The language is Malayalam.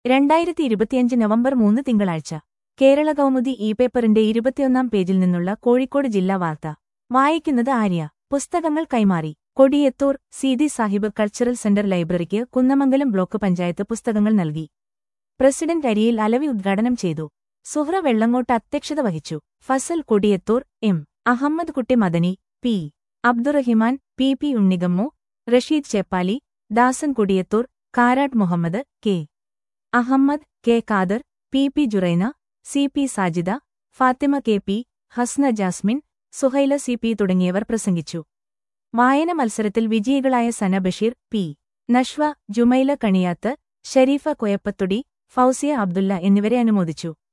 രണ്ടായിരത്തി ഇരുപത്തിയഞ്ച് നവംബർ മൂന്ന് തിങ്കളാഴ്ച കേരള കൗമുദി ഇ പേപ്പറിന്റെ ഇരുപത്തിയൊന്നാം പേജിൽ നിന്നുള്ള കോഴിക്കോട് ജില്ലാ വാർത്ത വായിക്കുന്നത് ആര്യ പുസ്തകങ്ങൾ കൈമാറി കൊടിയത്തൂർ സീതി സാഹിബ് കൾച്ചറൽ സെന്റർ ലൈബ്രറിക്ക് കുന്നമംഗലം ബ്ലോക്ക് പഞ്ചായത്ത് പുസ്തകങ്ങൾ നൽകി പ്രസിഡന്റ് അരിയിൽ അലവി ഉദ്ഘാടനം ചെയ്തു സുഹ്ര വെള്ളങ്ങോട്ട് അധ്യക്ഷത വഹിച്ചു Fasal Kodiyathur M Ahammed Kutty Madani P Abdurahiman P P Unnigammu Rasheed Cheppali Dasan Kodiyathur Karatt Muhammed K Ahammed K Khader P P Juraina C P Sajida Fathima K P Hasna Jasmin Suhaila C P തുടങ്ങിയവർ പ്രസംഗിച്ചു വായന മത്സരത്തിൽ വിജയികളായ സന ബഷീർ പി നഷ്വ ജുമൈല കണിയാത്ത് ഷരീഫ കൊയപ്പത്തൊടി ഫൗസിയ അബ്ദുല്ല എന്നിവരെ അനുമോദിച്ചു